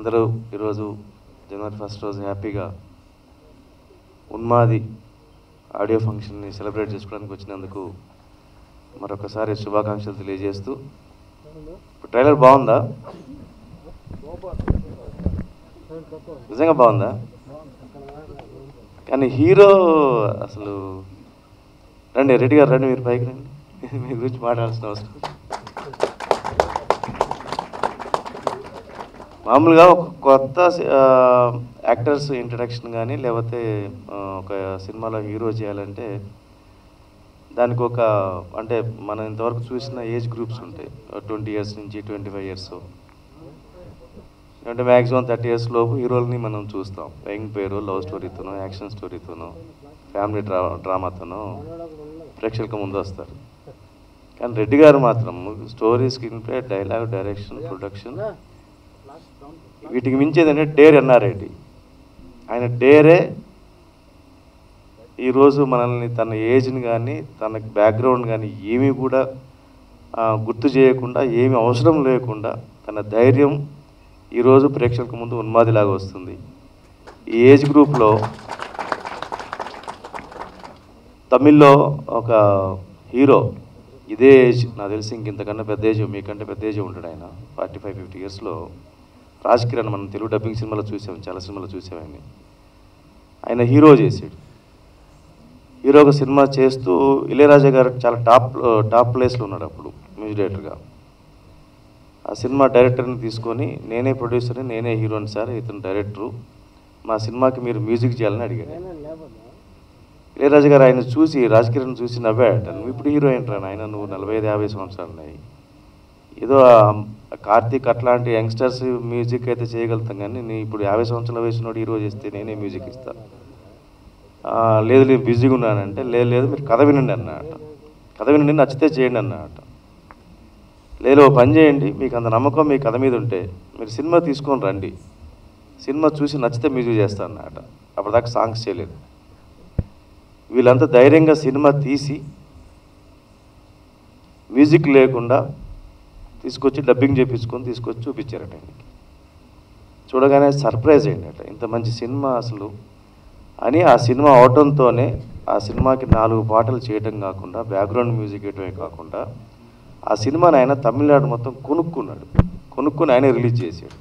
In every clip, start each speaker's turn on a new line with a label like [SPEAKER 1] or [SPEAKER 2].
[SPEAKER 1] అందరూ ఈరోజు జనవరి ఫస్ట్ రోజు హ్యాపీగా ఉన్మాది ఆడియో ఫంక్షన్ని సెలబ్రేట్ చేసుకోవడానికి వచ్చినందుకు మరొకసారి శుభాకాంక్షలు తెలియజేస్తూ ఇప్పుడు ట్రైలర్ బాగుందా నిజంగా బాగుందా కానీ హీరో అసలు రండి రెడ్డి గారు రండి మీరు పైకి రండి మీ గురించి మాట్లాడాల్సిన అవసరం మామూలుగా ఒక కొత్త ఆ, యాక్టర్స్ ఇంట్రడక్షన్ కానీ లేకపోతే ఆ, ఒక సినిమాలో హీరో చేయాలంటే దానికి ఒక అంటే మనం ఇంతవరకు చూసిన ఏజ్ గ్రూప్స్ ఉంటాయి ట్వంటీ ఇయర్స్ నుంచి ట్వంటీ ఫైవ్ ఇయర్స్ అంటే మ్యాక్సిమం థర్టీ ఇయర్స్ లోపు హీరోలని మనం చూస్తాం యంగ్ పేరు లవ్ స్టోరీతోనో యాక్షన్ స్టోరీతోనో ఫ్యామిలీ డ్రా డ్రామాతోనో ప్రేక్షకుల ముందు వస్తారు కానీ రెడ్డి గారు మాత్రం story screen play dialogue direction production వీటికి మించేది అంటే డేర్ ఎన్ఆర్రెడ్డి ఆయన డేరే ఈరోజు మనల్ని తన ఏజ్ని కానీ తన బ్యాక్గ్రౌండ్ కానీ ఏమీ కూడా ఆ, గుర్తు చేయకుండా ఏమీ అవసరం లేకుండా తన ధైర్యం ఈరోజు ప్రేక్షకుల ముందు ఉన్మాదిలాగా వస్తుంది ఈ ఏజ్ గ్రూప్లో తమిళ్లో ఒక హీరో ఇదే ఏజ్ నాకు తెలిసి ఇంకింతకన్నా పెద్ద ఏజ్ మీకంటే పెద్ద ఏజ్ ఉంటాడు ఆయన ఫార్టీ ఫైవ్ ఫిఫ్టీ ఇయర్స్లో రాజ్ కిరణ్ మనం తెలుగు డబ్బింగ్ సినిమాలో చూసాం చాలా సినిమాలో చూసాం ఆయన్ని ఆయన హీరో చేసాడు హీరో ఒక సినిమా చేస్తూ ఇళయరాజా గారు చాలా టాప్ టాప్ ప్లేస్లో ఉన్నాడు అప్పుడు మ్యూజిక్ డైరెక్టర్గా ఆ సినిమా డైరెక్టర్ని తీసుకొని నేనే ప్రొడ్యూసర్ని నేనే హీరోని సార్ ఇతను డైరెక్టరు మా సినిమాకి మీరు మ్యూజిక్ చేయాలని అడిగాడు ఇళయరాజు గారు ఆయన చూసి రాజ్ కిరణ్ చూసి నవ్వాడట నువ్వు ఇప్పుడు హీరో ఏంట్రా ఆయన నువ్వు నలభై ఐదు యాభై సంవత్సరాలు ఉన్నాయి ఏదో ఆ కార్తీక్ అట్లాంటి యంగ్స్టర్స్ మ్యూజిక్ అయితే చేయగలుగుతాం కానీ నేను ఇప్పుడు యాభై సంవత్సరాల వయసునోడు హీరో చేస్తే నేనే మ్యూజిక్ ఇస్తా "ఆ, లేదు నేను బిజీగా ఉన్నానంటే లేదు లేదు మీరు కథ వినండి అన్నమాట కథ వినండి నచ్చితే చేయండి అన్నమాట లేదు ఓ పని చేయండి మీకు అంత నమ్మకం మీ కథ మీద ఉంటే మీరు సినిమా తీసుకొని రండి సినిమా చూసి నచ్చితే మ్యూజిక్ చేస్తా అన్నమాట అప్పటిదాకా సాంగ్స్ చేయలేదు వీళ్ళంతా ధైర్యంగా సినిమా తీసి మ్యూజిక్ లేకుండా తీసుకొచ్చి డబ్బింగ్ చేపించుకొని తీసుకొచ్చి చూపించారట ఆయనకి చూడగానే సర్ప్రైజ్ అయిందట ఇంత మంచి సినిమా అసలు అని ఆ సినిమా అవటంతోనే ఆ సినిమాకి నాలుగు పాటలు చేయటం కాకుండా బ్యాక్గ్రౌండ్ మ్యూజిక్ వేయటమే కాకుండా ఆ సినిమాని ఆయన తమిళనాడు మొత్తం కొనుక్కున్నాడు కొనుక్కుని ఆయన రిలీజ్ చేశాడు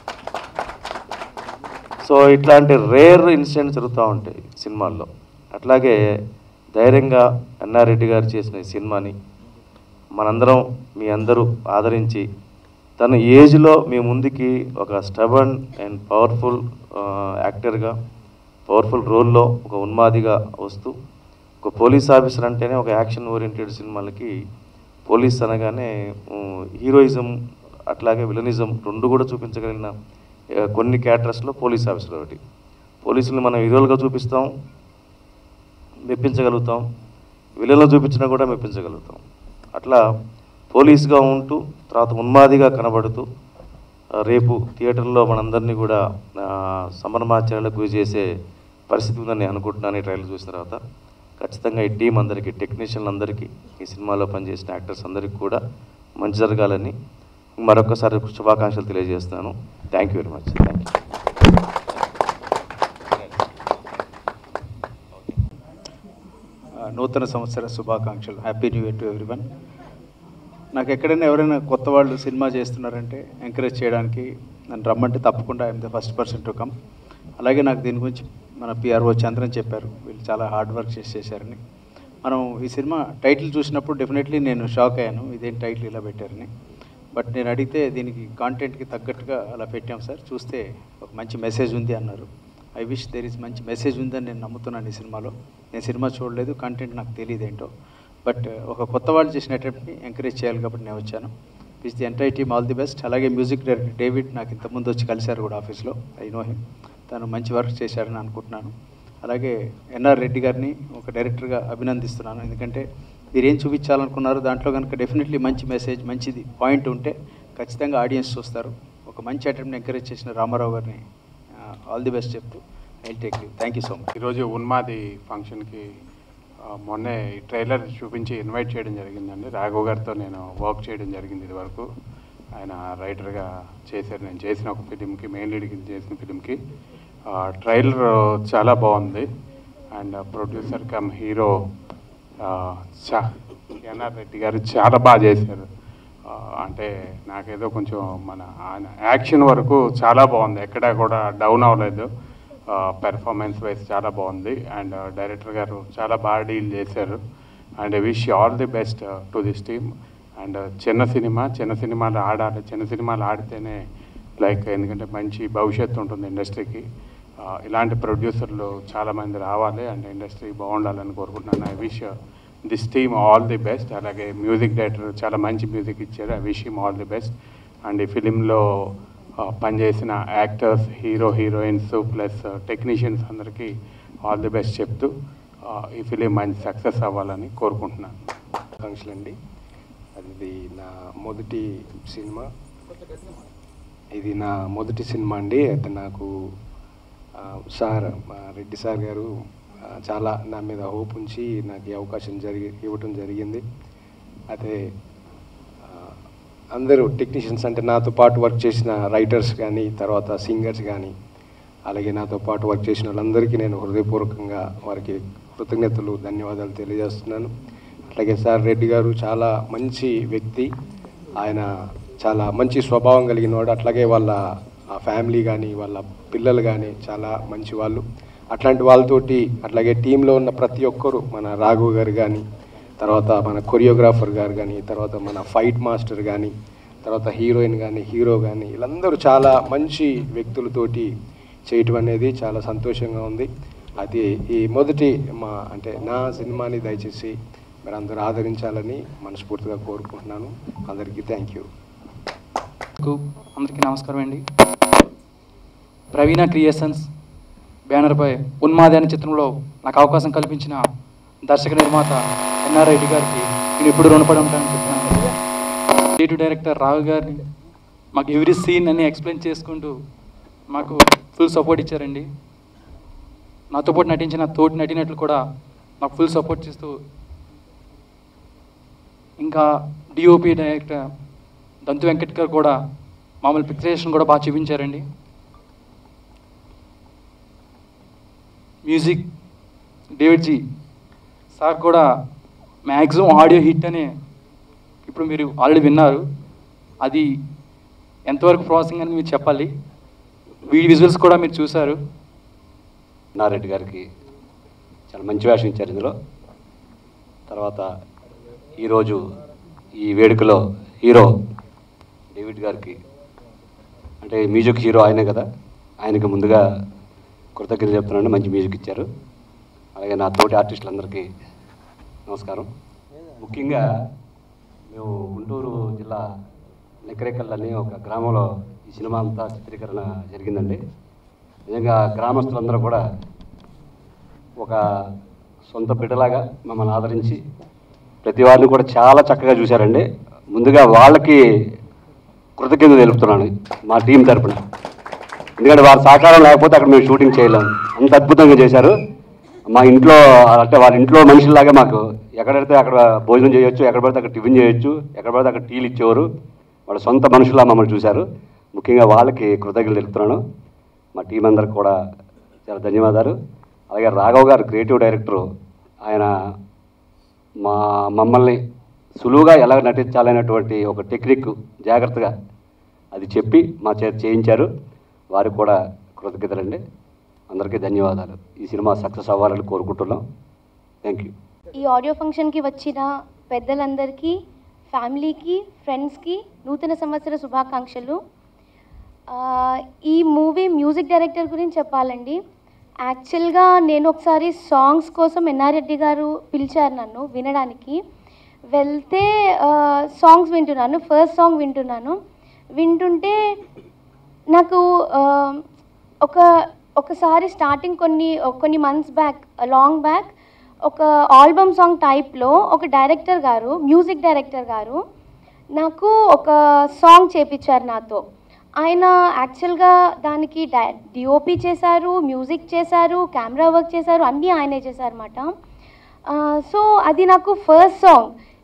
[SPEAKER 1] సో ఇట్లాంటి రేర్ ఇన్సిడెంట్స్ జరుగుతూ ఉంటాయి సినిమాల్లో అట్లాగే ధైర్యంగా అన్నారెడ్డి గారు చేసిన ఈ సినిమాని మనందరం మీ అందరూ ఆదరించి తన ఏజ్లో మీ ముందుకి ఒక స్టబన్ అండ్ పవర్ఫుల్ యాక్టర్గా పవర్ఫుల్ రోల్లో ఒక ఉన్మాదిగా వస్తూ ఒక పోలీస్ ఆఫీసర్ అంటేనే ఒక యాక్షన్ ఓరియంటెడ్ సినిమాలకి పోలీస్ అనగానే హీరోయిజం అట్లాగే విలనిజం రెండు కూడా చూపించగలిగిన ఆ, కొన్ని క్యారెక్టర్స్లో పోలీస్ ఆఫీసర్ ఒకటి పోలీసుని మనం హీరోలుగా చూపిస్తాం మెప్పించగలుగుతాం విలన్లు చూపించినా కూడా మెప్పించగలుగుతాం అట్లా పోలీస్గా ఉంటూ తర్వాత ఉన్మాదిగా కనబడుతూ ఆ, రేపు థియేటర్లో మనందరినీ కూడా ఆ, సమరమాచార్యాలకు గురి చేసే పరిస్థితి ఉందని నేను అనుకుంటున్నాను ఈ ట్రైలర్ చూసిన తర్వాత ఖచ్చితంగా ఈ టీం అందరికీ టెక్నీషియన్లు అందరికీ ఈ సినిమాలో పనిచేసిన యాక్టర్స్ అందరికీ కూడా మంచి జరగాలని మరొకసారి శుభాకాంక్షలు తెలియజేస్తున్నాను thank you very much thank you
[SPEAKER 2] ఆ, నూతన సంవత్సర శుభాకాంక్షలు happy new year to everyone నాకు ఎక్కడైనా ఎవరైనా కొత్త వాళ్ళు సినిమా చేస్తున్నారంటే ఎంకరేజ్ చేయడానికి నన్ను రమ్మంటే తప్పకుండా I'm the first person to come అలాగే నాకు దీని గురించి మన పిఆర్ఓ చంద్రన్ చెప్పారు వీళ్ళు చాలా హార్డ్ వర్క్ చేసి చేశారని మనం ఈ సినిమా టైటిల్ చూసినప్పుడు డెఫినెట్లీ నేను షాక్ అయ్యాను ఇదేం టైటిల్ ఇలా పెట్టారని బట్ నేను అడిగితే దీనికి కాంటెంట్కి తగ్గట్టుగా అలా పెట్టాం సార్ చూస్తే ఒక మంచి మెసేజ్ ఉంది అన్నారు ఐ విష్ దేర్ ఇస్ మంచి మెసేజ్ ఉందని నేను నమ్ముతున్నాను ఈ సినిమాలో నేను సినిమా చూడలేదు కంటెంట్ నాకు తెలియదు ఏంటో బట్ ఒక కొత్త వాళ్ళు చేసిన అటెంప్ట్ని ఎంకరేజ్ చేయాలి కాబట్టి నేను వచ్చాను wish the entire team all the best అలాగే మ్యూజిక్ డైరెక్టర్ డేవిడ్ నాకు ఇంతకుముందు వచ్చి కలిశారు కూడా ఆఫీస్లో ఐ నో హిమ్ తను మంచి వర్క్ చేశారని అనుకుంటున్నాను అలాగే ఎన్ఆర్ రెడ్డి గారిని ఒక డైరెక్టర్గా అభినందిస్తున్నాను ఎందుకంటే మీరు ఏం చూపించాలనుకున్నారు దాంట్లో కనుక డెఫినెట్లీ మంచి మెసేజ్ మంచిది పాయింట్ ఉంటే ఖచ్చితంగా ఆడియన్స్ చూస్తారు ఒక మంచి అటెంప్ట్ని ఎంకరేజ్ చేసిన రామారావు గారిని ఆల్ ది బెస్ట్ చెప్తూ I take you thank you so much
[SPEAKER 3] ఈరోజు ఉన్మాది ఫంక్షన్కి ఆ, మొన్నే ఈ ట్రైలర్ చూపించి ఇన్వైట్ చేయడం జరిగిందండి రాఘవ్ గారితో నేను వర్క్ చేయడం జరిగింది ఇది వరకు ఆయన రైటర్గా చేశారు నేను చేసిన ఒక ఫిలింకి మెయిన్ లీడ్ కింద చేసిన ఫిలింకి ట్రైలర్ చాలా బాగుంది అండ్ ప్రొడ్యూసర్ కమ్ హీరో చా ఎన్ఆర్ రెడ్డి గారు చాలా బాగా చేశారు ఆ, అంటే నాకేదో కొంచెం మన ఆయన యాక్షన్ వరకు చాలా బాగుంది ఎక్కడా కూడా డౌన్ అవ్వలేదు పెర్ఫార్మెన్స్ వైజ్ చాలా బాగుంది అండ్ డైరెక్టర్ గారు చాలా బాగా డీల్ చేశారు and wish all the best to this team and చిన్న సినిమా చిన్న సినిమాలు ఆడాలి చిన్న సినిమాలు ఆడితేనే లైక్ ఎందుకంటే మంచి భవిష్యత్తు ఉంటుంది ఇండస్ట్రీకి ఆ, ఇలాంటి ప్రొడ్యూసర్లు చాలామంది రావాలి అండ్ ఇండస్ట్రీ బాగుండాలని కోరుకుంటున్నాను I wish this team all the best అలాగే మ్యూజిక్ డైరెక్టర్ చాలా మంచి మ్యూజిక్ ఇచ్చారు I wish him all the best and ఈ ఫిలింలో పనిచేసిన actors hero heroines plus technicians అందరికీ ఆల్ ది బెస్ట్ చెప్తూ ఆ, ఈ ఫిలిం మంచి సక్సెస్ అవ్వాలని కోరుకుంటున్నాను
[SPEAKER 4] ఆకాంక్షలు అండి అది నా మొదటి సినిమా ఇది నా మొదటి సినిమా అండి అయితే నాకు ఆ, సార్ మా రెడ్డి సార్ గారు ఆ, చాలా నా మీద హోప్ ఉంచి నాకు ఈ అవకాశం జరిగి ఇవ్వటం జరిగింది అయితే ఆ, అందరూ టెక్నీషియన్స్ అంటే నాతో పాటు వర్క్ చేసిన రైటర్స్ కానీ తర్వాత సింగర్స్ కానీ అలాగే నాతో పాటు వర్క్ చేసిన వాళ్ళందరికీ నేను హృదయపూర్వకంగా వారికి కృతజ్ఞతలు ధన్యవాదాలు తెలియజేస్తున్నాను అలాగే సార్ రెడ్డి గారు చాలా మంచి వ్యక్తి ఆయన చాలా మంచి స్వభావం కలిగిన వాడు అట్లాగే వాళ్ళ ఆ ఫ్యామిలీ కానీ వాళ్ళ పిల్లలు కానీ చాలా మంచి వాళ్ళు అట్లాంటి వాళ్ళతోటి అట్లాగే టీంలో ఉన్న ప్రతి ఒక్కరు మన రాఘవ్ గారు కానీ తర్వాత మన కొరియోగ్రాఫర్ గారు కానీ తర్వాత మన ఫైట్ మాస్టర్ కానీ తర్వాత హీరోయిన్ కానీ హీరో కానీ వీళ్ళందరూ చాలా మంచి వ్యక్తులతోటి చేయటం అనేది చాలా సంతోషంగా ఉంది అది ఈ మొదటి మా అంటే నా సినిమాని దయచేసి మీరు అందరూ ఆదరించాలని మనస్ఫూర్తిగా కోరుకుంటున్నాను అందరికీ థ్యాంక్ యూ
[SPEAKER 5] కు అందరికీ నమస్కారం అండి ప్రవీణ క్రియేషన్స్ బ్యానర్పై ఉన్మాది అనే చిత్రంలో నాకు అవకాశం కల్పించిన దర్శక నిర్మాత ఎన్ఆర్ రెడ్డి గారికి నేను ఎప్పుడు రుణపడి ఉంటానని చెప్తున్నాను క్రియేటివ్ డైరెక్టర్ రావు గారిని మాకు ఎవ్రీ సీన్ అని ఎక్స్ప్లెయిన్ చేసుకుంటూ మాకు ఫుల్ సపోర్ట్ ఇచ్చారండి నాతో పాటు నటించిన తోటి నటినట్లు కూడా మాకు ఫుల్ సపోర్ట్ చేస్తూ ఇంకా డిఓపి డైరెక్టర్ దంతు వెంకట్ గారు కూడా మామూలు పిక్చరేషన్ కూడా బాగా చూపించారండి మ్యూజిక్ డేవిడ్ జీ సార్ కూడా మ్యాక్సిమం ఆడియో హిట్ అనే ఇప్పుడు మీరు ఆల్రెడీ విన్నారు అది ఎంతవరకు ప్రాసెసింగ్ అని మీరు చెప్పాలి వీడియో విజువల్స్ కూడా మీరు చూశారు
[SPEAKER 6] నారెడ్డి గారికి చాలా మంచి వేషం ఇచ్చారు ఇందులో తర్వాత ఈరోజు ఈ వేడుకలో హీరో డేవిడ్ గారికి అంటే మ్యూజిక్ హీరో ఆయనే కదా ఆయనకి ముందుగా కృతజ్ఞత చెప్తున్నాను మంచి మ్యూజిక్ ఇచ్చారు అలాగే నా తోటి ఆర్టిస్టులందరికీ నమస్కారం ముఖ్యంగా మేము గుంటూరు జిల్లా నెక్కరేకల్ అనే ఒక గ్రామంలో ఈ సినిమా అంతా చిత్రీకరణ జరిగిందండి నిజంగా గ్రామస్తులందరూ కూడా ఒక సొంత బిడ్డలాగా మమ్మల్ని ఆదరించి ప్రతి వారిని కూడా చాలా చక్కగా చూశారండి ముందుగా వాళ్ళకి కృతజ్ఞత తెలుపుతున్నాను మా టీం తరపున ఎందుకంటే వారి సహకారం లేకపోతే అక్కడ మేము షూటింగ్ చేయలేము అంత అద్భుతంగా చేశారు మా ఇంట్లో అంటే వాళ్ళ ఇంట్లో మనుషుల్లాగా మాకు ఎక్కడైతే అక్కడ భోజనం చేయొచ్చు ఎక్కడ పడితే అక్కడ టిఫిన్ చేయొచ్చు ఎక్కడ పడితే అక్కడ టీలు ఇచ్చేవారు వాళ్ళ సొంత మనుషులా మమ్మల్ని చూశారు ముఖ్యంగా వాళ్ళకి కృతజ్ఞతలు తెలుపుతున్నాను మా టీం అందరికి కూడా చాలా ధన్యవాదాలు అలాగే రాఘవ్ గారు క్రియేటివ్ డైరెక్టరు ఆయన మా మమ్మల్ని సులువుగా ఎలా నటించాలనేటువంటి ఒక టెక్నిక్ జాగ్రత్తగా అది చెప్పి మా చేత చేయించారు వారికి కూడా కృతజ్ఞతలండి అందరికీ ధన్యవాదాలు ఈ సినిమా సక్సెస్ అవ్వాలని కోరుకుంటున్నాం థ్యాంక్ యూ
[SPEAKER 7] ఈ ఆడియో ఫంక్షన్కి వచ్చిన పెద్దలందరికీ ఫ్యామిలీకి ఫ్రెండ్స్కి నూతన సంవత్సర శుభాకాంక్షలు ఆ, ఈ మూవీ మ్యూజిక్ డైరెక్టర్ గురించి చెప్పాలండి యాక్చువల్గా నేను ఒకసారి సాంగ్స్ కోసం ఎన్ఆర్ రెడ్డి గారు పిలిచారు నన్ను వినడానికి వెళ్తే సాంగ్స్ వింటున్నాను ఫస్ట్ సాంగ్ వింటున్నాను వింటుంటే నాకు ఆ, ఒక ఒకసారి స్టార్టింగ్ కొన్ని కొన్ని మంత్స్ బ్యాక్ లాంగ్ బ్యాక్ ఒక ఆల్బమ్ సాంగ్ టైప్లో ఒక డైరెక్టర్ గారు మ్యూజిక్ డైరెక్టర్ గారు నాకు ఒక సాంగ్ చేపించారు నాతో ఆయన యాక్చువల్గా దానికి డై డిఓపి చేశారు మ్యూజిక్ చేశారు కెమెరా వర్క్ చేశారు అన్నీ ఆయనే చేశారన్నమాట సో అది నాకు ఫస్ట్ సాంగ్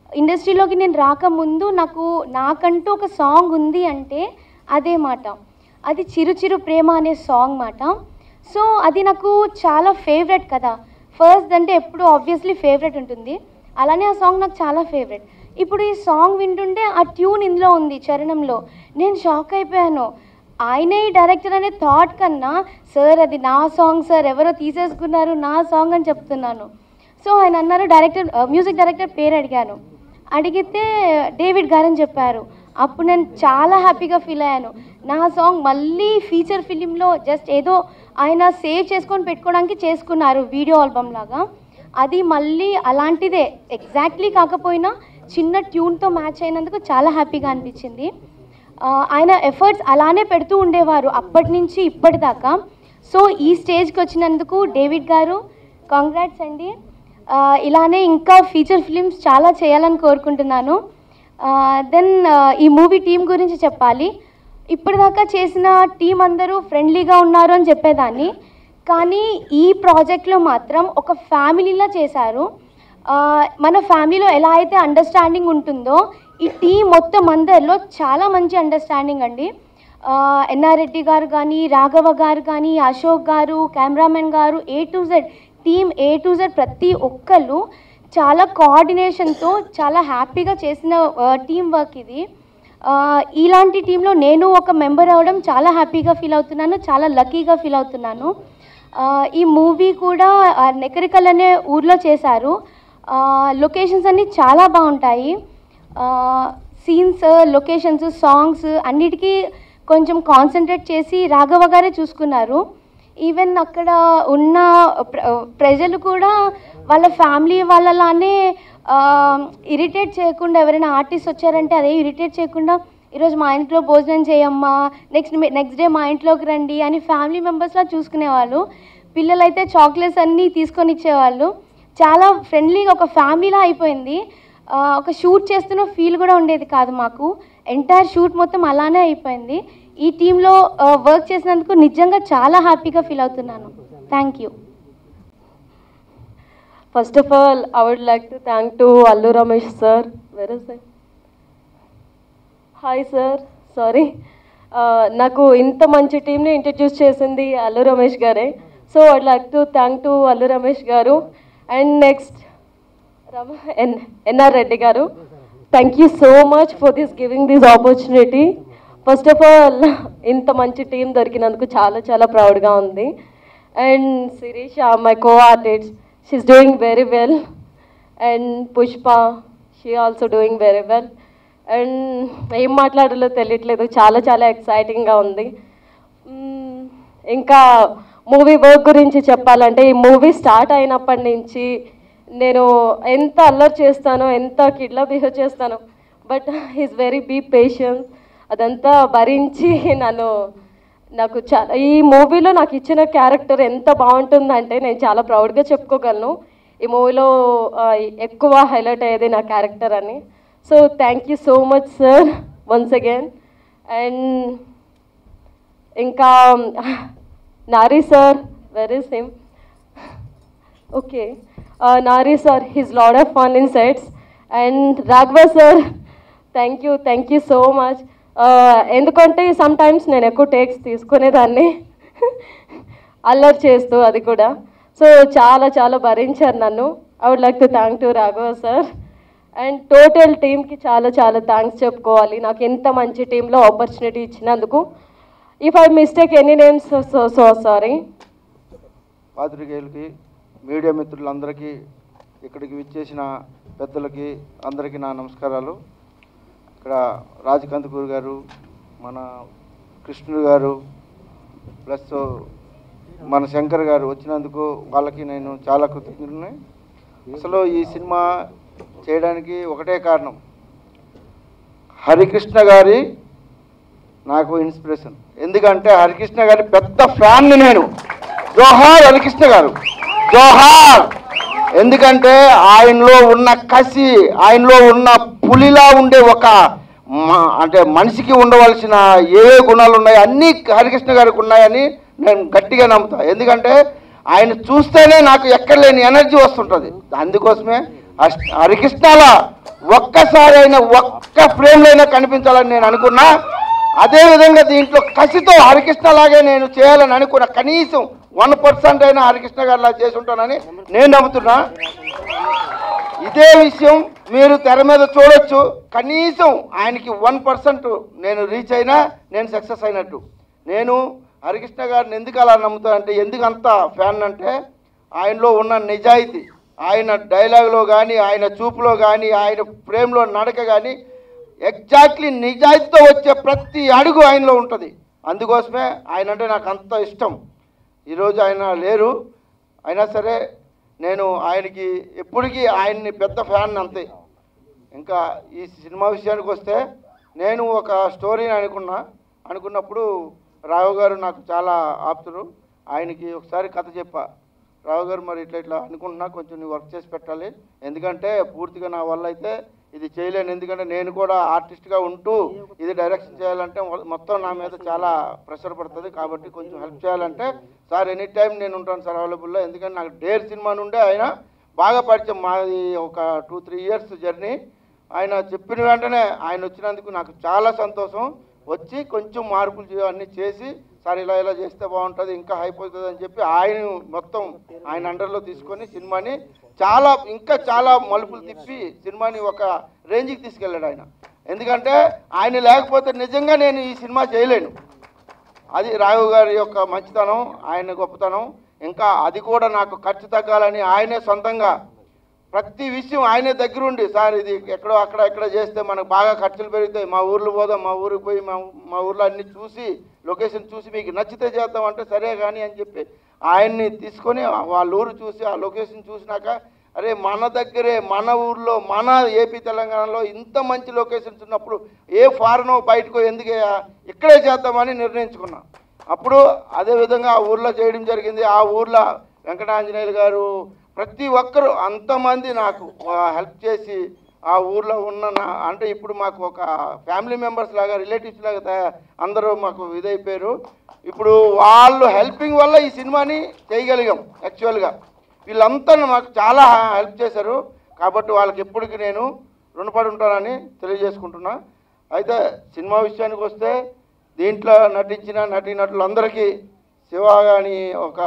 [SPEAKER 7] ఇండస్ట్రీలోకి నేను రాకముందు నాకు నాకంటూ ఒక సాంగ్ ఉంది అంటే అదే మాట అది చిరు చిరు ప్రేమ అనే సాంగ్ మాట సో అది నాకు చాలా ఫేవరెట్ కదా ఫస్ట్ అంటే ఎప్పుడు ఆబ్వియస్లీ ఫేవరెట్ ఉంటుంది అలానే ఆ సాంగ్ నాకు చాలా ఫేవరెట్ ఇప్పుడు ఈ సాంగ్ వింటుంటే ఆ ట్యూన్ ఇందులో ఉంది చరణంలో నేను షాక్ అయిపోయాను ఆయనే ఈ డైరెక్టర్ అనే థాట్ కన్నా సార్ అది నా సాంగ్ సార్ ఎవరో తీసేసుకున్నారు నా సాంగ్ అని చెప్తున్నాను సో ఆయన అన్నారు డైరెక్టర్ మ్యూజిక్ డైరెక్టర్ పేరు అడిగాను అడిగితే డేవిడ్ గారని చెప్పారు అప్పుడు నేను చాలా హ్యాపీగా ఫీల్ అయ్యాను నా సాంగ్ మళ్ళీ ఫీచర్ ఫిలింలో జస్ట్ ఏదో ఆయన సేవ్ చేసుకొని పెట్టుకోవడానికి చేసుకున్నారు వీడియో ఆల్బమ్ లాగా అది మళ్ళీ అలాంటిదే ఎగ్జాక్ట్లీ కాకపోయినా చిన్న ట్యూన్తో మ్యాచ్ అయినందుకు చాలా హ్యాపీగా అనిపించింది ఆ, ఆయన ఎఫర్ట్స్ అలానే పెడుతూ ఉండేవారు అప్పటి నుంచి ఇప్పటిదాకా సో ఈ స్టేజ్కి వచ్చినందుకు డేవిడ్ గారు కాంగ్రాట్స్ అండి ఆ, ఇలానే ఇంకా ఫీచర్ ఫిలిమ్స్ చాలా చేయాలని కోరుకుంటున్నాను దెన్ ఈ మూవీ టీం గురించి చెప్పాలి ఇప్పటిదాకా చేసిన టీం అందరూ ఫ్రెండ్లీగా ఉన్నారు అని చెప్పేదాన్ని కానీ ఈ ప్రాజెక్ట్లో మాత్రం ఒక ఫ్యామిలీలా చేశారు ఆ, మన ఫ్యామిలీలో ఎలా అయితే అండర్స్టాండింగ్ ఉంటుందో ఈ టీం మొత్తం అందరిలో చాలా మంచి అండర్స్టాండింగ్ అండి ఆ, ఎన్ఆర్ రెడ్డి గారు కానీ రాఘవ గారు కానీ అశోక్ గారు కెమెరామెన్ గారు A to Z team A to Z ప్రతి ఒక్కళ్ళు చాలా కోఆర్డినేషన్తో చాలా హ్యాపీగా చేసిన టీం వర్క్ ఇది ఆ, ఇలాంటి టీంలో నేను ఒక మెంబర్ అవ్వడం చాలా హ్యాపీగా ఫీల్ అవుతున్నాను చాలా లక్కీగా ఫీల్ అవుతున్నాను ఆ, ఈ మూవీ కూడా ఆ, నెకరికల్ అనే ఊర్లో చేశారు లొకేషన్స్ అన్నీ చాలా బాగుంటాయి సీన్స్ లొకేషన్స్ సాంగ్స్ అన్నిటికీ కొంచెం కాన్సన్ట్రేట్ చేసి రాఘవ గారే చూసుకున్నారు ఈవెన్ అక్కడ ఉన్న ప్ర- ప్రజలు కూడా వాళ్ళ ఫ్యామిలీ వాళ్ళలానే ఇరిటేట్ చేయకుండా ఎవరైనా ఆర్టిస్ట్ వచ్చారంటే అదే ఇరిటేట్ చేయకుండా ఈరోజు మా ఇంట్లో భోజనం చేయమ్మా నెక్స్ట్ నెక్స్ట్ డే మా ఇంట్లోకి రండి అని ఫ్యామిలీ మెంబర్స్లా చూసుకునేవాళ్ళు పిల్లలైతే చాక్లెట్స్ అన్నీ తీసుకొని ఇచ్చేవాళ్ళు చాలా ఫ్రెండ్లీగా ఒక ఫ్యామిలీలా అయిపోయింది ఆ, ఒక షూట్ చేస్తున్న ఫీల్ కూడా ఉండేది కాదు మాకు ఎంటైర్ షూట్ మొత్తం అలానే అయిపోయింది ఈ టీంలో వర్క్ చేసినందుకు నిజంగా చాలా హ్యాపీగా ఫీల్ అవుతున్నాను thank you
[SPEAKER 8] First of all, I would like to thank to Allu Ramesh sir. Where is he? Hi sir sorry నాకు ఇంత మంచి టీంని ఇంట్రడ్యూస్ చేసింది అల్లు రమేష్ గారే so I'd like to thank to Allu Ramesh గారు అండ్ నెక్స్ట్ రమ ఎన్ ఎన్ఆర్ రెడ్డి గారు thank you so much for this giving this opportunity first of all ఇంత మంచి టీం దొరికినందుకు చాలా చాలా ప్రౌడ్గా ఉంది and Sirisha my co artist she's doing very well and Pushpa she also doing very well and ఏం మాట్లాడాలో తెలియట్లేదు చాలా చాలా ఎక్సైటింగ్గా ఉంది మ్మ్, ఇంకా మూవీ వర్క్ గురించి చెప్పాలంటే ఈ మూవీ స్టార్ట్ అయినప్పటి నుంచి నేను ఎంత అల్లరి చేస్తానో ఎంత కిడ్లా బిహేవ్ చేస్తానో but is very be patience అదంతా భరించి నన్ను నాకు చాలా ఈ మూవీలో నాకు ఇచ్చిన క్యారెక్టర్ ఎంత బాగుంటుందంటే నేను చాలా ప్రౌడ్గా చెప్పుకోగలను ఈ మూవీలో ఆ, ఎక్కువ హైలైట్ అయ్యేది నా క్యారెక్టర్ అని so thank you so much sir once again and ఇంకా Nari sir where is him okay Nari sir his lot of fun in sets and Raghava sir thank you thank you so much ఎందుకంటే sometimes నేను ఎక్కువ takes తీసుకునేదాన్ని అల్లరి చేస్తూ అది కూడా so చాలా చాలా భరించారు నన్ను I would like to thank to Raghava sir and total టీమ్కి చాలా చాలా థ్యాంక్స్ చెప్పుకోవాలి నాకు ఇంత మంచి టీంలో ఆపర్చునిటీ ఇచ్చినందుకు if I mistake any names so so sorry
[SPEAKER 9] పాత్రికేయులకి మీడియా మిత్రులందరికీ ఇక్కడికి విచ్చేసిన పెద్దలకి అందరికీ నా నమస్కారాలు ఇక్కడ రాజ్ కందుకూరు గారు మన కృష్ణుడు గారు ప్లస్ మన శంకర్ గారు వచ్చినందుకు వాళ్ళకి నేను చాలా కృతజ్ఞుడిని అసలు ఈ సినిమా చేయడానికి ఒకటే కారణం హరికృష్ణ గారి నాకు ఇన్స్పిరేషన్ ఎందుకంటే హరికృష్ణ గారి పెద్ద ఫ్యాన్ని నేను జోహార్ హరికృష్ణ గారు జోహార్ ఎందుకంటే ఆయనలో ఉన్న కసి ఆయనలో ఉన్న పులిలా ఉండే ఒక మ- అంటే మనిషికి ఉండవలసిన ఏ ఏ గుణాలు ఉన్నాయి అన్నీ హరికృష్ణ గారికి ఉన్నాయని నేను గట్టిగా నమ్ముతా ఎందుకంటే ఆయన చూస్తేనే నాకు ఎక్కడ లేని ఎనర్జీ వస్తుంటుంది అందుకోసమే అష్ట- హరికృష్ణాల ఒక్కసారి అయినా ఒక్క ఫ్రేమ్లో అయినా కనిపించాలని నేను అనుకున్నా అదే విధంగా దీంట్లో కసితో హరికృష్ణ లాగే నేను చేయాలని అనుకున్నా కనీసం వన్ పర్సెంట్ అయినా హరికృష్ణ గారిలా చేసి ఉంటానని నేను నమ్ముతున్నా ఇదే విషయం మీరు తెర మీద చూడొచ్చు కనీసం ఆయనకి వన్ పర్సెంట్ నేను రీచ్ అయినా నేను సక్సెస్ అయినట్టు నేను హరికృష్ణ గారిని ఎందుకు అలా నమ్ముతానంటే ఎందుకు అంత ఫ్యాన్ అంటే ఆయనలో ఉన్న నిజాయితీ ఆయన డైలాగ్లో కానీ ఆయన చూపులో కానీ ఆయన ప్రేమలో నడక కానీ ఎగ్జాక్ట్లీ నిజాయితీతో వచ్చే ప్రతి అడుగు ఆయనలో ఉంటుంది అందుకోసమే ఆయన అంటే నాకు అంత ఇష్టం ఈరోజు ఆయన లేరు అయినా సరే నేను ఆయనకి ఎప్పటికీ ఆయన్ని పెద్ద ఫ్యాన్ అంతే ఇంకా ఈ సినిమా విషయానికి వస్తే నేను ఒక స్టోరీని అనుకున్నా అనుకున్నప్పుడు రావు గారు నాకు చాలా ఆప్తులు ఆయనకి ఒకసారి కథ చెప్పా రావు గారు మరి ఇట్లా ఇట్లా అనుకుంటున్నా కొంచెం నువ్వు వర్క్ చేసి పెట్టాలి ఎందుకంటే పూర్తిగా నా వల్ల అయితే ఇది చేయలేను ఎందుకంటే నేను కూడా ఆర్టిస్ట్గా ఉంటూ ఇది డైరెక్షన్ చేయాలంటే మొ- మొత్తం నా మీద చాలా ప్రెషర్ పడుతుంది కాబట్టి కొంచెం హెల్ప్ చేయాలంటే సార్ ఎనీ టైం నేను ఉంటాను సార్ అవైలబుల్లో ఎందుకంటే నాకు డేర్ సినిమా నుండే ఆయన బాగా పరిచయం మాది ఒక టూ త్రీ ఇయర్స్ జర్నీ ఆయన చెప్పిన వెంటనే ఆయన వచ్చినందుకు నాకు చాలా సంతోషం వచ్చి కొంచెం మార్పులు చే- అన్నీ చేసి సార్ ఇలా ఇలా చేస్తే బాగుంటుంది ఇంకా అయిపోతుంది అని చెప్పి ఆయన మొత్తం ఆయన అండర్లో తీసుకొని సినిమాని చాలా ఇంకా చాలా మలుపులు తిప్పి సినిమాని ఒక రేంజ్కి తీసుకెళ్ళాడు ఆయన ఎందుకంటే ఆయన లేకపోతే నిజంగా నేను ఈ సినిమా చేయలేను అది రాఘవ్ గారి యొక్క మంచితనం ఆయన గొప్పతనం ఇంకా అది కూడా నాకు ఖర్చు తగ్గాలని ఆయనే సొంతంగా ప్రతి విషయం ఆయనే దగ్గరుండి సార్ ఇది ఎక్కడో అక్కడ ఎక్కడ చేస్తే మనకు బాగా ఖర్చులు పెరుగుతాయి మా ఊర్లో పోదాం మా ఊరికి పోయి మా మా ఊర్లో అన్ని చూసి లొకేషన్ చూసి మీకు నచ్చితే చేద్దాం అంటే సరే కానీ అని చెప్పి ఆయన్ని తీసుకొని వాళ్ళ ఊరు చూసి ఆ లొకేషన్ చూసినాక అరే మన దగ్గరే మన ఊర్లో మన ఏపీ తెలంగాణలో ఇంత మంచి లొకేషన్స్ ఉన్నప్పుడు ఏ ఫారెనో బయటకో ఎందుకు ఇక్కడే చేద్దామని నిర్ణయించుకున్నాం అప్పుడు అదే విధంగా ఆ ఊర్లో చేయడం జరిగింది ఆ ఊర్లో వెంకటాంజనేయులు గారు ప్రతి ఒక్కరు అంతమంది నాకు హెల్ప్ చేసి ఆ ఊర్లో ఉన్న నా అంటే ఇప్పుడు మాకు ఒక ఫ్యామిలీ మెంబర్స్ లాగా రిలేటివ్స్ లాగా తయా- అందరూ మాకు ఇదైపోయారు ఇప్పుడు వాళ్ళు హెల్పింగ్ వల్ల ఈ సినిమాని చేయగలిగాం యాక్చువల్గా వీళ్ళంతా మాకు చాలా హెల్ప్ చేశారు కాబట్టి వాళ్ళకి ఎప్పటికీ నేను రుణపడి ఉంటానని తెలియజేసుకుంటున్నా అయితే సినిమా విషయానికి వస్తే దీంట్లో నటించిన నటీనటులందరికీ శివ కానీ ఒక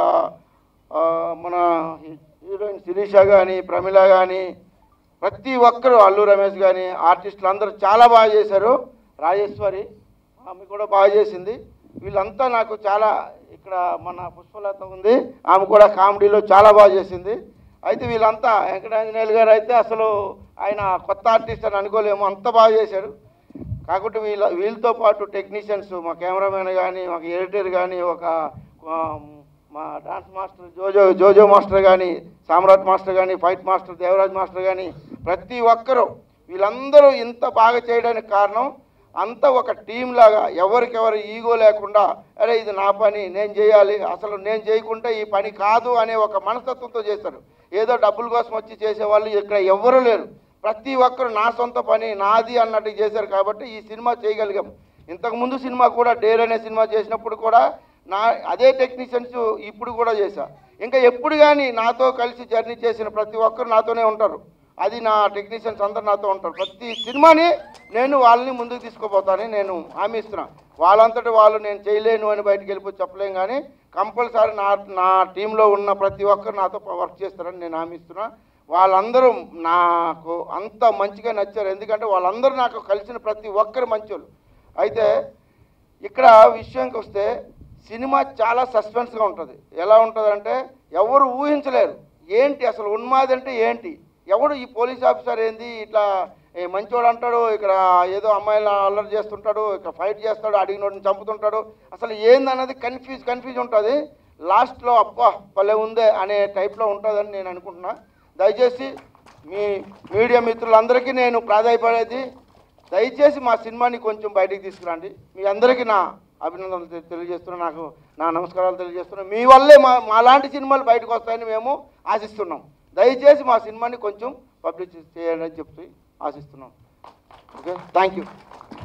[SPEAKER 9] ఆ, మన హీరోయిన్ శిరీష కానీ ప్రమిళ కానీ ప్రతి ఒక్కరు అల్లు రమేష్ కానీ ఆర్టిస్టులు అందరూ చాలా బాగా చేశారు రాజేశ్వరి ఆమె కూడా బాగా చేసింది వీళ్ళంతా నాకు చాలా ఇక్కడ మన పుష్పలత ఉంది ఆమె కూడా కామెడీలో చాలా బాగా చేసింది అయితే వీళ్ళంతా వెంకటాంజనేయులు గారు అయితే అసలు ఆయన కొత్త ఆర్టిస్ట్ అని అనుకోలేము అంత బాగా చేశారు కాకపోతే వీళ్ళ వీళ్ళతో పాటు టెక్నీషియన్స్ మా కెమెరామెన్ కానీ మాకు ఎడిటర్ కానీ ఒక ఆ, మా డాన్స్ మాస్టర్ జోజో జోజో మాస్టర్ కానీ సామ్రాట్ మాస్టర్ కానీ ఫైట్ మాస్టర్ దేవరాజ్ మాస్టర్ కానీ ప్రతి ఒక్కరూ వీళ్ళందరూ ఇంత బాగా చేయడానికి కారణం అంతా ఒక టీం లాగా ఎవరికెవరు ఈగో లేకుండా అరే ఇది నా పని నేను చేయాలి అసలు నేను చేయకుంటే ఈ పని కాదు అనే ఒక మనస్తత్వంతో చేస్తారు ఏదో డబ్బుల కోసం వచ్చి చేసేవాళ్ళు ఇక్కడ ఎవ్వరూ లేరు ప్రతి ఒక్కరు నా సొంత పని నాది అన్నట్టు చేశారు కాబట్టి ఈ సినిమా చేయగలిగాం ఇంతకు ముందు సినిమా కూడా డేర్ అనే సినిమా చేసినప్పుడు కూడా నా అదే టెక్నీషియన్స్ ఇప్పుడు కూడా చేశా ఇంకా ఎప్పుడు కానీ నాతో కలిసి జర్నీ చేసిన ప్రతి ఒక్కరు నాతోనే ఉంటారు అది నా టెక్నీషియన్స్ అందరు నాతో ఉంటారు ప్రతి సినిమాని నేను వాళ్ళని ముందుకు తీసుకుపోతానని నేను హామీ ఇస్తున్నా వాళ్ళంతటి వాళ్ళు నేను చేయలేను అని బయటికి వెళ్ళిపోయి చెప్పలేం కానీ కంపల్సరీ నా నా టీంలో ఉన్న ప్రతి ఒక్కరు నాతో వర్క్ చేస్తారని నేను హామీ ఇస్తున్నా వాళ్ళందరూ నాకు అంత మంచిగా నచ్చారు ఎందుకంటే వాళ్ళందరూ నాకు కలిసిన ప్రతి ఒక్కరు మంచోళ్ళు అయితే ఇక్కడ విషయానికి వస్తే సినిమా చాలా సస్పెన్స్గా ఉంటుంది ఎలా ఉంటుందంటే ఎవరు ఊహించలేరు ఏంటి అసలు ఉన్మాది అంటే ఏంటి ఎవడు ఈ పోలీస్ ఆఫీసర్ ఏంది ఇట్లా ఏ మంచోడు అంటాడు ఇక్కడ ఏదో అమ్మాయిలు అల్లరి చేస్తుంటాడు ఇక్కడ ఫైట్ చేస్తాడు అడిగినోడిని చంపుతుంటాడు అసలు ఏందన్నది కన్ఫ్యూజ్ కన్ఫ్యూజ్ ఉంటుంది లాస్ట్లో అబ్బా భలే ఉందే అనే టైప్లో ఉంటుందని నేను అనుకుంటున్నా దయచేసి మీ మీడియా మిత్రులందరికీ నేను ప్రాధాయపడేది దయచేసి మా సినిమాని కొంచెం బయటికి తీసుకురండి మీ అందరికీ నా అభినందనలు తె- తెలియజేస్తున్నా నాకు నా నమస్కారాలు తెలియజేస్తున్నా మీ వల్లే మా మాలాంటి సినిమాలు బయటకు వస్తాయని మేము ఆశిస్తున్నాం దయచేసి మా సినిమాని కొంచెం పబ్లిష్ చేయండి అని చెప్పి ఆశిస్తున్నాం ఓకే థ్యాంక్ యూ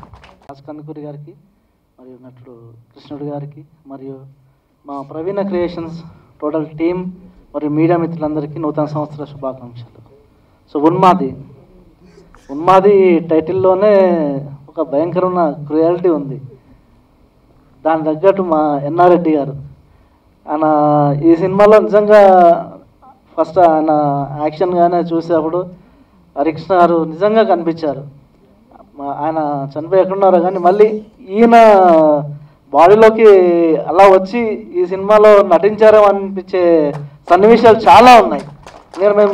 [SPEAKER 10] కందుకూరి గారికి మరియు నటుడు కృష్ణుడు గారికి మరియు మా ప్రవీణ క్రియేషన్స్ టోటల్ టీమ్ మరియు మీడియా మిత్రులందరికీ నూతన సంవత్సర శుభాకాంక్షలు సో ఉన్మాది ఉన్మాది టైటిల్లోనే ఒక భయంకరమైన క్రుయాలిటీ ఉంది దాని తగ్గట్టు మా ఎన్ఆర్ రెడ్డి గారు ఆయన ఈ సినిమాలో నిజంగా ఫస్ట్ ఆయన యాక్షన్ కానీ చూసేటప్పుడు హరికృష్ణ గారు నిజంగా కనిపించారు మా- ఆయన చనిపోయి ఎక్కడున్నారో కానీ మళ్ళీ ఈయన బాడీలోకి అలా వచ్చి ఈ సినిమాలో నటించారో అనిపించే సన్నివేశాలు చాలా ఉన్నాయి నేను మేము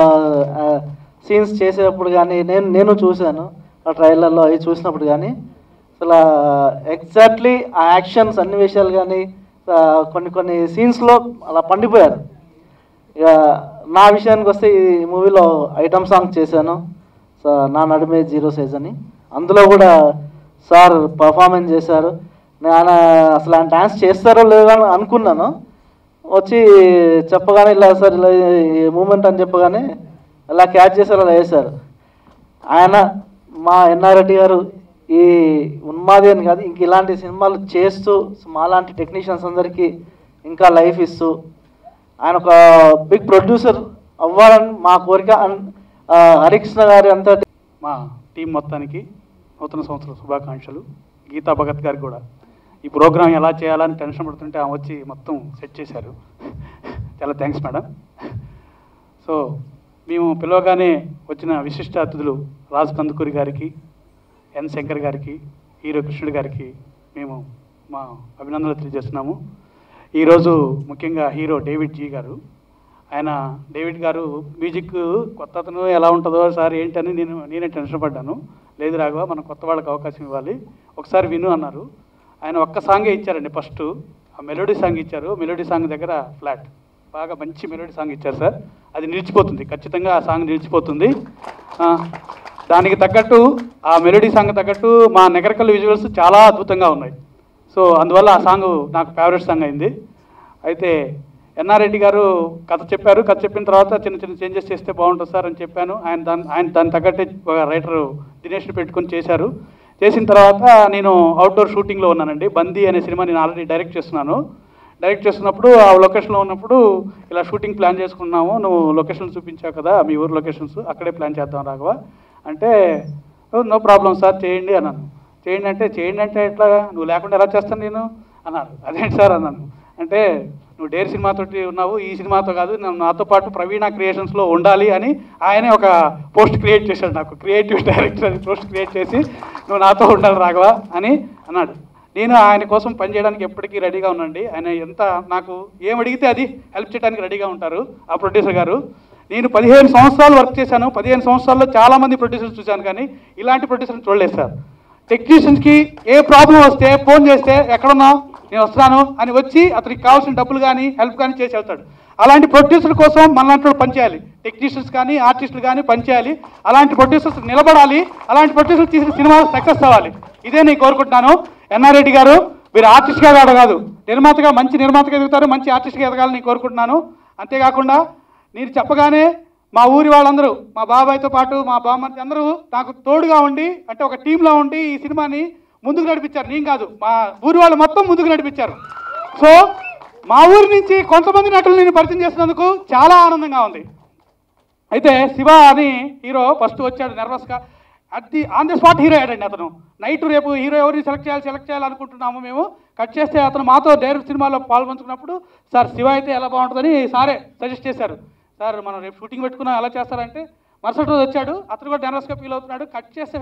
[SPEAKER 10] సీన్స్ చేసేటప్పుడు కానీ నేను నేను చూశాను ఆ ట్రైలర్లో అవి చూసినప్పుడు కానీ అసలు ఎగ్జాక్ట్లీ ఆ యాక్షన్ సన్నివేశాలు కానీ ఆ, కొన్ని కొన్ని సీన్స్లో అలా పండిపోయారు ఇక నా విషయానికి వస్తే ఈ మూవీలో ఐటమ్ సాంగ్ చేశాను సో నా నడుమే జీరో సైజ్ అని అందులో కూడా సార్ పర్ఫార్మెన్స్ చేశారు నేను ఆయన అసలు ఆయన డ్యాన్స్ చేస్తారో లేదో అని అనుకున్నాను వచ్చి చెప్పగానే ఇలా సార్ ఇలా ఈ మూమెంట్ అని చెప్పగానే ఇలా క్యాచ్ చేశారు అలా వేశారు ఆయన మా ఎన్ఆర్ రెడ్డి గారు ఈ ఉన్మాది అని కాదు ఇంక ఇలాంటి సినిమాలు చేస్తూ మాలాంటి టెక్నీషియన్స్ అందరికీ ఇంకా లైఫ్ ఇస్తూ ఆయన ఒక బిగ్ ప్రొడ్యూసర్ అవ్వాలని మా కోరిక అండ్ ఆ, హరికృష్ణ గారి అంతటి
[SPEAKER 11] మా టీం మొత్తానికి నూతన సంవత్సర శుభాకాంక్షలు గీతా భగత్ గారికి కూడా ఈ ప్రోగ్రాం ఎలా చేయాలని టెన్షన్ పడుతుంటే ఆమె వచ్చి మొత్తం సెట్ చేశారు చాలా థ్యాంక్స్ మేడం సో మేము పిలవగానే వచ్చిన విశిష్ట అతిథులు రాజు కందుకూరి గారికి ఎన్ శంకర్ గారికి హీరో కృష్ణుడి గారికి మేము మా అభినందనలు తెలియజేస్తున్నాము ఈరోజు ముఖ్యంగా హీరో డేవిడ్ జీ గారు ఆయన డేవిడ్ గారు మ్యూజిక్ కొత్త అతను ఎలా ఉంటుందో సార్ ఏంటని నేను నేనే టెన్షన్ పడ్డాను లేదు రాఘవ మనం కొత్త వాళ్ళకి అవకాశం ఇవ్వాలి ఒకసారి విను అన్నారు ఆయన ఒక్క సాంగే ఇచ్చారండి ఫస్ట్ ఆ మెలోడీ సాంగ్ ఇచ్చారు మెలోడీ సాంగ్ దగ్గర ఫ్లాట్ బాగా మంచి మెలోడీ సాంగ్ ఇచ్చారు సార్ అది నిలిచిపోతుంది ఖచ్చితంగా ఆ సాంగ్ నిలిచిపోతుంది ఆ, దానికి తగ్గట్టు ఆ మెలోడీ సాంగ్ తగ్గట్టు మా నెగరకల్ విజువల్స్ చాలా అద్భుతంగా ఉన్నాయి సో అందువల్ల ఆ సాంగ్ నాకు ఫేవరెట్ సాంగ్ అయింది అయితే ఎన్ఆర్ రెడ్డి గారు కథ చెప్పారు కథ చెప్పిన తర్వాత చిన్న చిన్న చేంజెస్ చేస్తే బాగుంటుంది సార్ అని చెప్పాను ఆయన దాని ఆయన దాని తగ్గట్టే ఒక రైటర్ దినేష్ని పెట్టుకొని చేశారు చేసిన తర్వాత నేను అవుట్డోర్ షూటింగ్లో ఉన్నానండి బందీ అనే సినిమా నేను ఆల్రెడీ డైరెక్ట్ చేస్తున్నాను డైరెక్ట్ చేస్తున్నప్పుడు ఆ లొకేషన్లో ఉన్నప్పుడు ఇలా షూటింగ్ ప్లాన్ చేసుకున్నాము నువ్వు లొకేషన్ చూపించావు కదా మీ ఊరు లొకేషన్స్ అక్కడే ప్లాన్ చేద్దాం రాఘవ అంటే నో ప్రాబ్లం సార్ చేయండి అన్నాను చేయండి అంటే చేయండి అంటే ఎట్లా నువ్వు లేకుండా ఎలా చేస్తాను నేను అన్నారు అదేంటి సార్ అన్నాను అంటే నువ్వు డేర్ సినిమాతోటి ఉన్నావు ఈ సినిమాతో కాదు నన్ను నాతో పాటు ప్రవీణ క్రియేషన్స్లో ఉండాలి అని ఆయనే ఒక పోస్ట్ క్రియేట్ చేశాడు నాకు క్రియేటివ్ డైరెక్టర్ అని పోస్ట్ క్రియేట్ చేసి నువ్వు నాతో ఉండాలి రాఘవ అని అన్నాడు నేను ఆయన కోసం పనిచేయడానికి ఎప్పటికీ రెడీగా ఉన్నాండి ఆయన ఎంత నాకు ఏం అడిగితే అది హెల్ప్ చేయడానికి రెడీగా ఉంటారు ఆ ప్రొడ్యూసర్ గారు నేను పదిహేను సంవత్సరాలు వర్క్ చేశాను పదిహేను సంవత్సరాల్లో చాలామంది ప్రొడ్యూసర్స్ చూశాను కానీ ఇలాంటి ప్రొడ్యూసర్ని చూడలేదు సార్ టెక్నీషియన్స్కి ఏ ప్రాబ్లం వస్తే ఫోన్ చేస్తే ఎక్కడున్నావు నేను వస్తున్నాను అని వచ్చి అతనికి కావాల్సిన డబ్బులు కానీ హెల్ప్ కానీ చేసి వెళ్తాడు అలాంటి ప్రొడ్యూసర్ కోసం మనలాంటి వాళ్ళు పనిచేయాలి టెక్నీషియన్స్ కానీ ఆర్టిస్టులు కానీ పనిచేయాలి అలాంటి ప్రొడ్యూసర్స్ నిలబడాలి అలాంటి ప్రొడ్యూసర్ తీసిన సినిమా సక్సెస్ అవ్వాలి ఇదే నేను కోరుకుంటున్నాను ఎన్ఆర్ రెడ్డి గారు మీరు ఆర్టిస్ట్గా కాదు కాదు నిర్మాతగా మంచి నిర్మాతగా ఎదుగుతారు మంచి ఆర్టిస్ట్గా ఎదగాలని నేను కోరుకుంటున్నాను అంతేకాకుండా నేను చెప్పగానే మా ఊరి వాళ్ళందరూ మా బాబాయ్తో పాటు మా బామ్మర్ది అందరూ నాకు తోడుగా ఉండి అంటే ఒక టీంలో ఉండి ఈ సినిమాని ముందుకు నడిపించారు నేను కాదు మా ఊరి వాళ్ళు మొత్తం ముందుకు నడిపించారు సో మా ఊరి నుంచి కొంతమంది నటులు నేను పరిచయం చేసినందుకు చాలా ఆనందంగా ఉంది అయితే శివ అని హీరో ఫస్ట్ వచ్చాడు నర్వస్గా అది ఆన్ ది స్పాట్ హీరో అయ్యాడండి అతను నైట్ రేపు హీరో ఎవరిని సెలెక్ట్ చేయాలి సెలెక్ట్ చేయాలి అనుకుంటున్నాము మేము కట్ చేస్తే అతను మాతో డైరెక్ట్ సినిమాలో పాల్పంచుకున్నప్పుడు సార్ శివ అయితే ఎలా బాగుంటుందని సారే సజెస్ట్ చేశారు సార్ మనం రేపు షూటింగ్ పెట్టుకున్నాం ఎలా చేస్తారంటే మరుసటి రోజు వచ్చాడు అతను కూడా నర్వస్గా ఫీల్ అవుతున్నాడు కట్ చేస్తే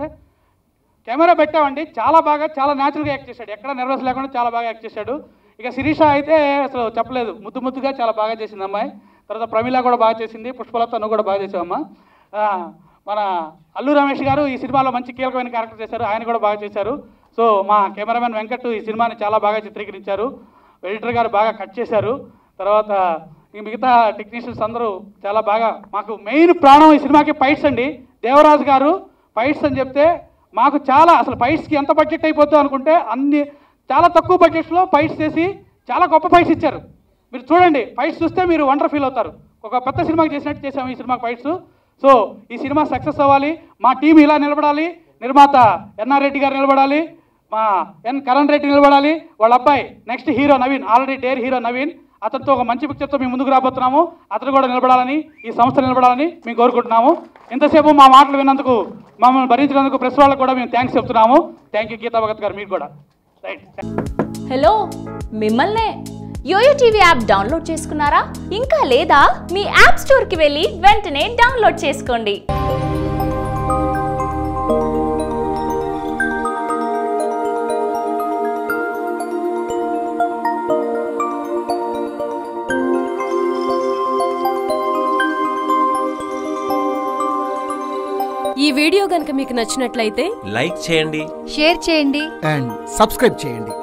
[SPEAKER 11] కెమెరా పెట్టామండి చాలా బాగా చాలా న్యాచురల్గా యాక్ట్ చేశాడు ఎక్కడ నర్వస్ లేకుండా చాలా బాగా యాక్ట్ చేశాడు ఇక శిరీష అయితే అసలు చెప్పలేదు ముద్దు ముద్దుగా చాలా బాగా చేసింది అమ్మాయి తర్వాత ప్రమీల కూడా బాగా చేసింది పుష్పలత నువ్వు కూడా బాగా చేసావమ్మా ఆ, మన అల్లు రమేష్ గారు ఈ సినిమాలో మంచి కీలకమైన క్యారెక్టర్ చేశారు ఆయన కూడా బాగా చేశారు సో మా కెమెరామెన్ వెంకట్ ఈ సినిమాని చాలా బాగా చిత్రీకరించారు ఎడిటర్ గారు బాగా కట్ చేశారు తర్వాత ఈ మిగతా టెక్నీషియన్స్ అందరూ చాలా బాగా మాకు మెయిన్ ప్రాణం ఈ సినిమాకి ఫైట్స్ అండి దేవరాజు గారు ఫైట్స్ అని చెప్తే మాకు చాలా అసలు ఫైట్స్కి ఎంత బడ్జెట్ అయిపోద్దో అనుకుంటే అన్ని చాలా తక్కువ బడ్జెట్లో ఫైట్స్ చేసి చాలా గొప్ప ఫైట్స్ ఇచ్చారు మీరు చూడండి ఫైట్స్ చూస్తే మీరు వండర్ ఫీల్ అవుతారు ఒక పెద్ద సినిమాకి చేసినట్టు చేసాము ఈ సినిమాకి ఫైట్స్ సో ఈ సినిమా సక్సెస్ అవ్వాలి మా టీం ఇలా నిలబడాలి నిర్మాత ఎన్ఆర్ రెడ్డి గారు నిలబడాలి మా ఎన్ కరణ్ రెడ్డి నిలబడాలి వాళ్ళ అబ్బాయి next hero Naveen already dare hero Naveen అతనితో ఒక మంచి పిక్చర్తో మేము ముందుకు రాబోతున్నాము అతను కూడా నిలబడాలని ఈ సంస్థ నిలబడాలని మేము కోరుకుంటున్నాము ఇంతసేపు మా మాటలు విన్నందుకు మమ్మల్ని భరించినందుకు ప్రెస్ వాళ్ళకు కూడా మేము థ్యాంక్స్ చెప్తున్నాము థ్యాంక్ యూ గీతా భగత్ గారు మీకు కూడా రైట్
[SPEAKER 12] హలో మిమ్మల్నే యోయో టీవీ యాప్ డౌన్లోడ్ చేసుకున్నారా ఇంకా లేదా మీ యాప్ స్టోర్కి వెళ్ళి వెంటనే డౌన్లోడ్ చేసుకోండి
[SPEAKER 13] ఈ వీడియో గనుక మీకు నచ్చినట్లయితే
[SPEAKER 14] లైక్ చేయండి
[SPEAKER 15] షేర్ చేయండి
[SPEAKER 16] అండ్ సబ్స్క్రైబ్ చేయండి